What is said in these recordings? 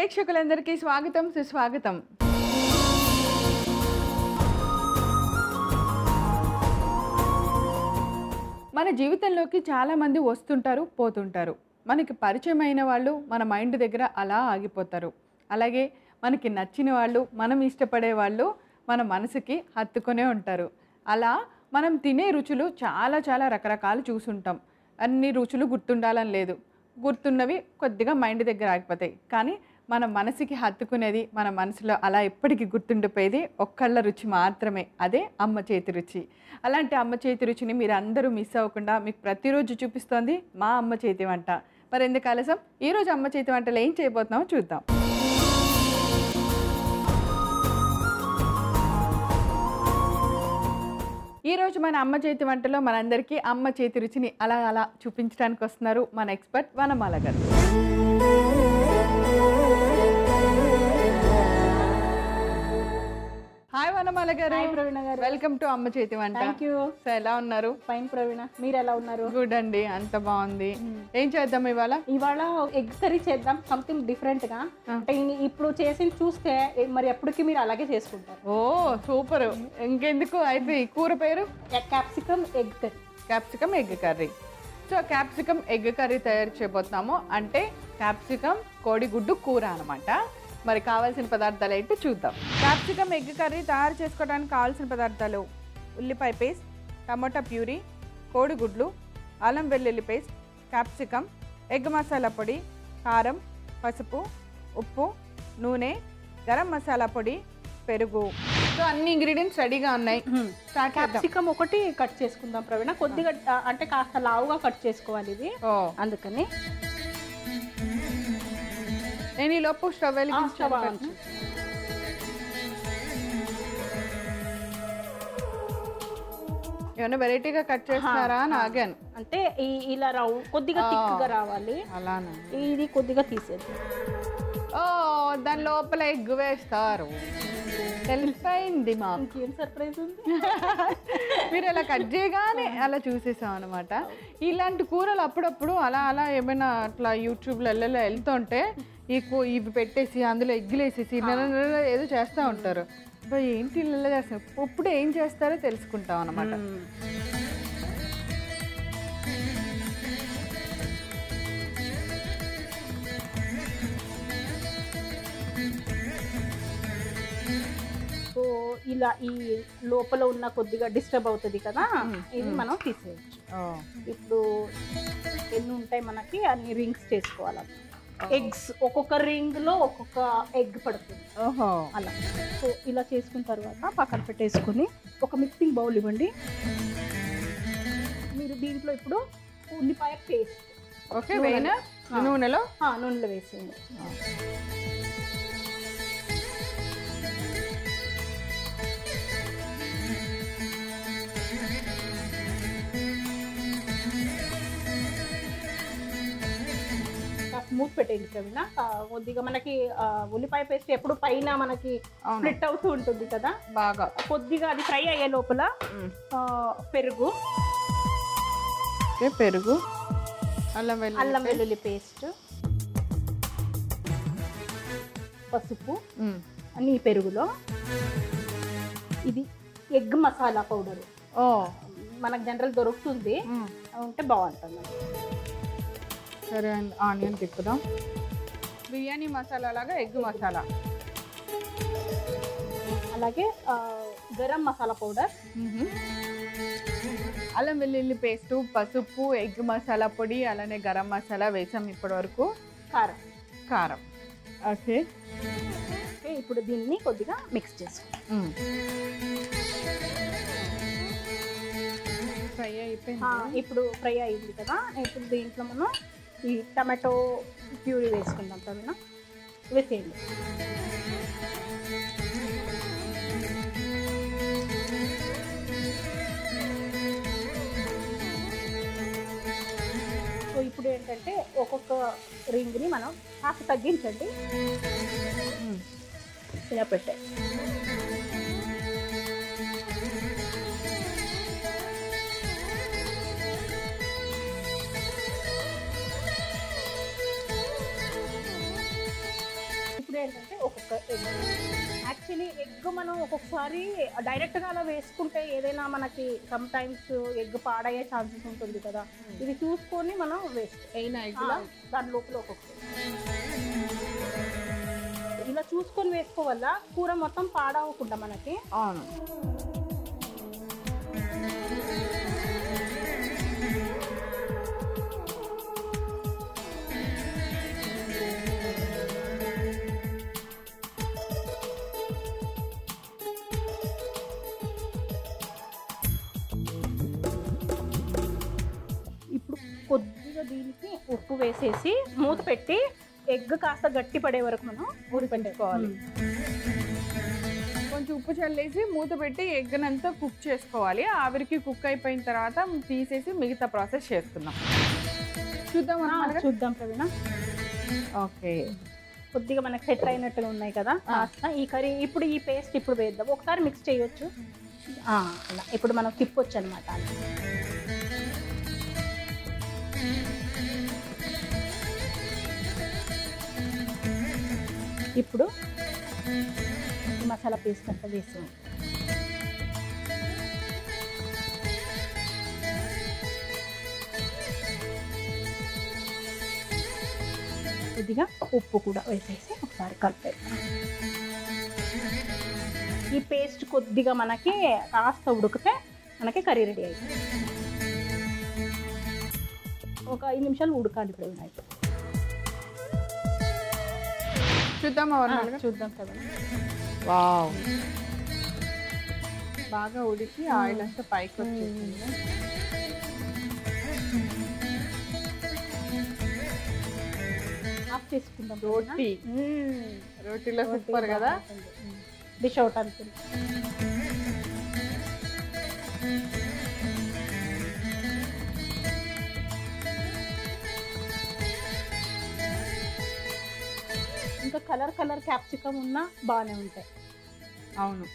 ప్రేక్షకులందరికీ స్వాగతం సుస్వాగతం మన జీవితంలోకి చాలామంది వస్తుంటారు పోతుంటారు మనకి పరిచయమైన వాళ్ళు మన మైండ్ దగ్గర అలా ఆగిపోతారు అలాగే మనకి నచ్చిన వాళ్ళు మనం ఇష్టపడే వాళ్ళు మన మనసుకి హత్తుకునే ఉంటారు అలా మనం తినే రుచులు చాలా చాలా రకరకాలు చూసుంటాం అన్ని రుచులు గుర్తుండాలని లేదు గుర్తున్నవి కొద్దిగా మైండ్ దగ్గర ఆగిపోతాయి కానీ మన మనసుకి హత్తుకునేది మన మనసులో అలా ఎప్పటికీ గుర్తుండిపోయేది ఒక్కళ్ళ రుచి మాత్రమే అదే అమ్మ చేతి రుచి అలాంటి అమ్మ చేతి రుచిని మీరు అందరూ మిస్ అవ్వకుండా మీకు ప్రతిరోజు చూపిస్తోంది మా అమ్మ చేతి వంట మరి ఎందుకు ఆలస్యం ఈరోజు అమ్మ చేతి వంటలు ఏం చేయబోతున్నామో చూద్దాం ఈరోజు మన అమ్మ చేతి వంటలో మనందరికీ అమ్మ చేతి రుచిని అలా అలా చూపించడానికి వస్తున్నారు మన ఎక్స్పర్ట్ వనమాల గారు హాయ్ వనమాల గారు హాయ్ ప్రవీణ గారు వెల్కమ్ టు అమ్మ చేతి వంట థ్యాంక్ యూ సో ఎలా ఉన్నారు ఫైన్ ప్రవీణ మీరు ఎలా ఉన్నారు గుడ్ అండి అంత బాగుంది ఏం చేద్దాం ఇవాళ ఇవాళ ఎగ్ కర్రీ చేద్దాం సంథింగ్ డిఫరెంట్ గా అంటే ఇన్ని- ఇప్పుడు చేసి చూస్తే ఏ- మరి ఎప్పటికీ మీరు అలాగే చేసుకుంటారు ఓ సూపర్ ఇంకెందుకు అయిపోయి కూర పేరు capsicum egg curry capsicum egg curry so capsicum egg curry తయారు చేయబోతున్నాము అంటే క్యాప్సికమ్ కోడిగుడ్డు కూర అనమాట మరి కావాల్సిన పదార్థాలు ఏంటో చూద్దాం క్యాప్సికమ్ ఎగ్ కర్రీ తయారు చేసుకోవడానికి కావాల్సిన పదార్థాలు ఉల్లిపాయ పేస్ట్ టమోటా ప్యూరీ కోడిగుడ్లు అల్లం వెల్లుల్లి పేస్ట్ క్యాప్సికమ్ ఎగ్ మసాలా పొడి కారం పసుపు ఉప్పు నూనె గరం మసాలా పొడి పెరుగు సో అన్ని ఇంగ్రీడియంట్స్ రెడీగా ఉన్నాయి స్టార్ట్ చేద్దాం క్యాప్సికమ్ ఒకటి కట్ చేసుకుందాం ప్రవీణ కొద్దిగా ఆ, అంటే కాస్త లావుగా కట్ చేసుకోవాలి ఇది ఓ అందుకని నేను ఈ లోపు స్టవ్ ఆ, స్టవ్ ఆన్ వెలిగించాను చేసి. ఏమైనా వెరైటీగా కట్ చేస్తున్నారా అని ఆగాను అంటే ఈ- ఇలా రావు కొద్దిగా థిక్గా రావాలి అలానా ఇది కొద్దిగా తీసేద్దాం ఓ దాని లోపల ఎగ్ వేస్తారు తెలిసిపోయింది మాకు ఇంకేం సర్ప్రైజ్ ఉంది మీరు అలా కట్ చేయగానే అలా చూసేసాం అనమాట ఇలాంటి కూరలు అప్పుడప్పుడు అలా అలా ఏమైనా అట్లా యూట్యూబ్లో వెళ్ళలో వెళ్తుంటే ఈ కూ ఇవి పెట్టేసి అందులో ఎగ్గులు వేసేసి నెల నెల ఏదో చేస్తూ ఉంటారు అబ్బా, ఏంటి ఇలా చేస్తారు ఇప్పుడు ఏం చేస్తారో తెలుసుకుంటాం అనమాట సో ఇలా ఈ లోపల ఉన్న కొద్దిగా డిస్టర్బ్ అవుతుంది కదా ఇది మనం తీసేయచ్చు ఇప్పుడు ఎన్ని ఉంటాయి మనకి అన్ని రింగ్స్ చేసుకోవాలి ఎగ్స్ ఒక్కొక్క రింగ్ లో ఒక్కొక్క ఎగ్ పడుతుంది ఓహో అలా సో ఇలా చేసుకున్న తర్వాత పక్కన పెట్టేసుకుని ఒక మిక్సింగ్ బౌల్ ఇవ్వండి మీరు దీంట్లో ఇప్పుడు ఉల్లిపాయ పేస్ట్ ఓకే వేయినా నూనెలో నూనెలో వేసేయండి మూత పెట్టేయండి ప్రవీణ ఆ, కొద్దిగా మనకి ఆ, ఉల్లిపాయ పేస్ట్ ఎప్పుడు పైన మనకి అవును. స్ప్లిట్ అవుతూ ఉంటుంది కదా బాగా కొద్దిగా అది ఫ్రై అయ్యే లోపల ఆ, పెరుగు ఓకే పెరుగు అల్లం వెల్లుల్లి అల్లం వెల్లుల్లి పేస్ట్ పసుపు మ్మ్. అన్ని ఈ పెరుగులో ఇది ఎగ్ మసాలా పౌడర్ ఓ మనకు జనరల్ దొరుకుతుంది మ్మ్. ఉంటే బాగుంటుంది సరే అండి ఆనియన్ తిప్పుదాం బిర్యానీ మసాలా లాగా ఎగ్ మసాలా అలాగే ఆ, గరం మసాలా పౌడర్ మ్మ్. అల్లం వెల్లుల్లి పేస్టు పసుపు ఎగ్ మసాలా పొడి అలానే గరం మసాలా వేసాం ఇప్పటి వరకు కారం కారం ఓకే ఓకే ఇప్పుడు దీన్ని కొద్దిగా మిక్స్ చేసుకోండి మ్మ్. ఫ్రై అయిపోయింది ఆ, ఇప్పుడు ఫ్రై అయింది కదా ఇప్పుడు దీంట్లో మనం ఈ టమాటో ప్యూరీ వేసుకుందాం ప్రవీణ వేసేయండి సో ఇప్పుడు ఏంటంటే ఒక్కొక్క రింగ్ని మనం కాస్త తగ్గించండి మ్మ్. ఇలా పెట్టే యాక్చువల్లీ ఎగ్ మనం ఒక్కొక్కసారి డైరెక్ట్గా అలా వేసుకుంటే ఏదైనా మనకి సమ్ టైమ్స్ ఎగ్ పాడయ్యే ఛాన్సెస్ ఉంటుంది కదా ఇది చూసుకొని మనం వేసుకో అయినా ఆ, దాని లోపల ఒక్కొక్కటి ఇలా చూసుకొని వేసుకోవల్ల కూర మొత్తం పాడవకుండా మనకి అవును ఇప్పుడు కొద్దిగా దీనికి ఉప్పు వేసేసి మూత పెట్టి ఎగ్ కాస్త గట్టి పడే వరకు మనం ఉడికించుకోవాలి కొంచెం ఉప్పు చల్లేసి మూత పెట్టి ఎగ్గనంతా కుక్ చేసుకోవాలి ఆవిరికి కుక్ అయిపోయిన తర్వాత తీసేసి మిగతా ప్రాసెస్ చేసుకుందాం చూద్దాం ఆ, అన్నమాట చూద్దాం ప్రవీణ ఓకే కొద్దిగా మనకి సెట్ అయినట్టుగా ఉన్నాయి కదా కాస్త ఈ కర్రీ ఇప్పుడు ఈ పేస్ట్ ఇప్పుడు వేద్దాం ఒకసారి మిక్స్ చేయొచ్చు ఆ, అలా ఇప్పుడు మనం తిప్పొచ్చు అనమాట ఇప్పుడు ఈ మసాలా పేస్ట్ అంతా వేసాము కొద్దిగా ఉప్పు కూడా వేసేసి ఒకసారి కలిపేద్దాం ఈ పేస్ట్ కొద్దిగా మనకి కాస్త ఉడికితే మనకి కర్రీ రెడీ అయిపోయింది ఒక ఐదు నిమిషాలు ఉడకాలి ఇప్పుడు ఇవి అయితే. చూద్దామా ఆ, వర్ణాలుగా? చూద్దాం కదా వావ్ బాగా ఉడికి ఆయిల్ అంతా పైకి వచ్చేసింది ఆఫ్ చేసుకుందాం రోటీ రోటీలో సూపర్ కదా డిష్ అవుట్ అనుకుంది ఇంకా కలర్ కలర్ క్యాప్సికమ్ ఉన్నా బాగానే ఉంటాయి అవును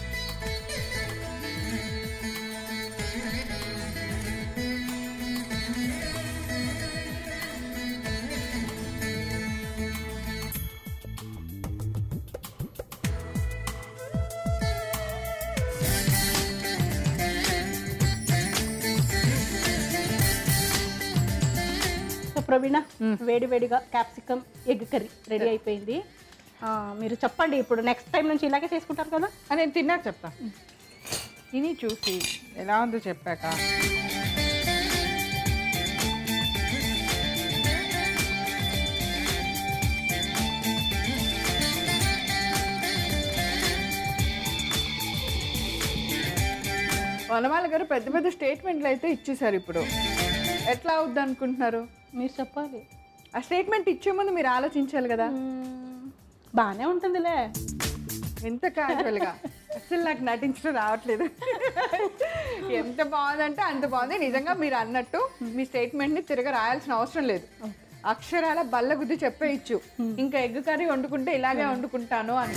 సో ప్రవీణ మ్మ్. వేడి వేడిగా క్యాప్సికమ్ ఎగ్ కర్రీ రెడీ అయిపోయింది ఆ, మీరు చెప్పండి ఇప్పుడు నెక్స్ట్ టైం నుంచి ఇలాగే చేసుకుంటారు కదా ఆ, నేను తిన్నాక చెప్తా తిని చూసి ఎలా ఉందో చెప్పాక వనమాల గారు పెద్ద పెద్ద స్టేట్మెంట్లు అయితే ఇచ్చేసారు ఇప్పుడు ఎట్లా అవుద్ది అనుకుంటున్నారు మీరు చెప్పాలి ఆ స్టేట్మెంట్ ఇచ్చే ముందు మీరు ఆలోచించాలి కదా మ్మ్. బాగానే ఉంటుందిలే ఎంత క్యాజువల్గా అసలు నాకు నటించడం రావట్లేదు ఎంత బాగుందంటే అంత బాగుంది నిజంగా మీరు అన్నట్టు మీ స్టేట్మెంట్ని తిరగ రాయాల్సిన అవసరం లేదు అక్షరాల బల్ల గుద్ది చెప్పేయచ్చు ఇంకా ఎగ్ కర్రీ వండుకుంటే ఇలాగే వండుకుంటాను అని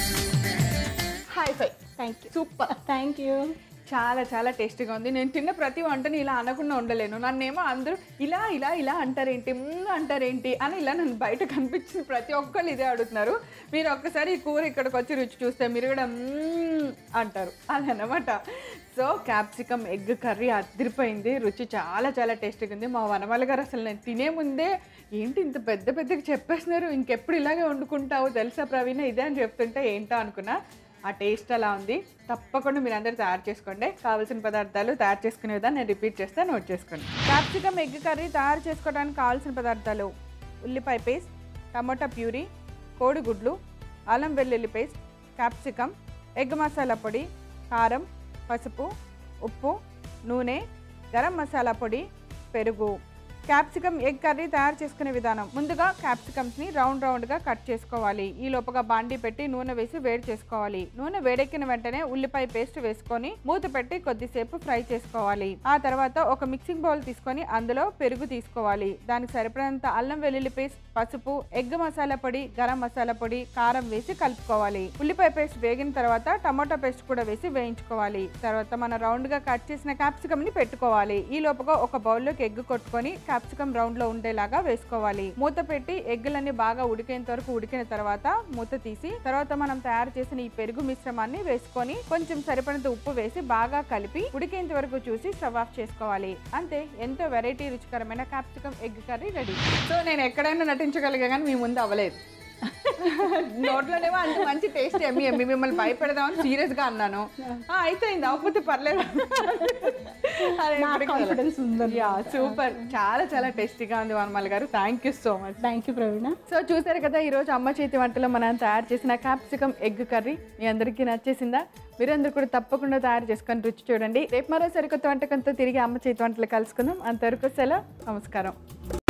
high five thank you super thank you చాలా చాలా టేస్టీగా ఉంది నేను తిన్న ప్రతి వంటని ఇలా అనకుండా ఉండలేను నన్నేమో అందరూ ఇలా ఇలా ఇలా అంటారేంటి మ్మ్ అంటారేంటి అని ఇలా నన్ను బయట కనిపించిన ప్రతి ఒక్కళ్ళు ఇదే అడుగుతున్నారు మీరు ఒక్కసారి ఈ కూర ఇక్కడికి వచ్చి రుచి చూస్తే మీరు కూడా మ్మ్ అంటారు అదనమాట సో క్యాప్సికమ్ ఎగ్ కర్రీ అదిరిపోయింది రుచి చాలా చాలా టేస్టీగా ఉంది మా వనమాల గారు అసలు నేను తినే ముందే ఏంటి ఇంత పెద్ద పెద్దగా చెప్పేస్తున్నారు ఇంకెప్పుడు ఇలాగే వండుకుంటావు తెలుసా ప్రవీణ ఇదే అని చెప్తుంటే ఏంటో అనుకున్నా ఆ టేస్ట్ అలా ఉంది తప్పకుండా మీరు అందరు తయారు చేసుకోండి కావాల్సిన పదార్థాలు తయారు చేసుకునే విధానం నేను రిపీట్ చేస్తే నోట్ చేసుకోండి క్యాప్సికమ్ ఎగ్ కర్రీ తయారు చేసుకోవడానికి కావాల్సిన పదార్థాలు ఉల్లిపాయ పేస్ట్ టమోటా ప్యూరీ కోడిగుడ్లు అల్లం వెల్లుల్లి పేస్ట్ క్యాప్సికమ్ ఎగ్ మసాలా పొడి కారం పసుపు ఉప్పు నూనె గరం మసాలా పొడి పెరుగు క్యాప్సికమ్ ఎగ్ కర్రీ తయారు చేసుకునే విధానం ముందుగా క్యాప్సికమ్స్ని రౌండ్ రౌండ్గా కట్ చేసుకోవాలి ఈ లోపల బాండి పెట్టి నూనె వేసి వేడి చేసుకోవాలి నూనె వేడెక్కిన వెంటనే ఉల్లిపాయ పేస్ట్ వేసుకొని మూత పెట్టి కొద్దిసేపు ఫ్రై చేసుకోవాలి ఆ తర్వాత ఒక మిక్సింగ్ బౌల్ తీసుకొని అందులో పెరుగు తీసుకోవాలి దానికి సరిపడినంత అల్లం వెల్లుల్లి పేస్ట్ పసుపు ఎగ్ మసాలా పొడి గరం మసాలా పొడి కారం వేసి కలుపుకోవాలి ఉల్లిపాయ పేస్ట్ వేగిన తర్వాత టమాటా పేస్ట్ కూడా వేసి వేయించుకోవాలి తర్వాత మనం రౌండ్ గా కట్ చేసిన క్యాప్సికమ్ ని పెట్టుకోవాలి ఈ లోపల ఒక బౌల్లోకి ఎగ్ కొట్టుకొని క్యాప్సికమ్ రౌండ్ లో ఉండేలాగా వేసుకోవాలి మూత పెట్టి ఎగ్గులన్నీ బాగా ఉడికేంత వరకు ఉడికిన తర్వాత మూత తీసి తర్వాత మనం తయారు చేసిన ఈ పెరుగు మిశ్రమాన్ని వేసుకొని కొంచెం సరిపడినంత ఉప్పు వేసి బాగా కలిపి ఉడికేంత వరకు చూసి స్టవ్ ఆఫ్ చేసుకోవాలి అంతే ఎంతో వెరైటీ రుచికరమైన capsicum egg curry ready so నేను ఎక్కడైనా నటించగలిగా కానీ మీ ముందు అవ్వలేదు నోట్లోనేమో అంత మంచి టేస్ట్ ఎమ్మి ఎమ్మి మిమ్మల్ని భయపెడదామని సీరియస్ గా అన్నాను ఆ, అయిపోయింది అవ్వకపోతే పర్లేదు అదే నా ఇప్పటికి కాన్ఫిడెన్స్ ఉందండి యా సూపర్ చాలా చాలా టేస్టీగా ఉంది Vanamala garu thank you so much thank you Praveena so చూసారు కదా ఈరోజు అమ్మ చేతి వంటలో మనం తయారు చేసిన క్యాప్సికమ్ ఎగ్ కర్రీ మీ అందరికీ నచ్చేసిందా మీరందరూ కూడా తప్పకుండా తయారు చేసుకొని రుచి చూడండి రేపు మరో సరికొత్త వంటకంతో తిరిగి అమ్మ చేతి వంటలు కలుసుకుందాం అంతవరకు సెలవు నమస్కారం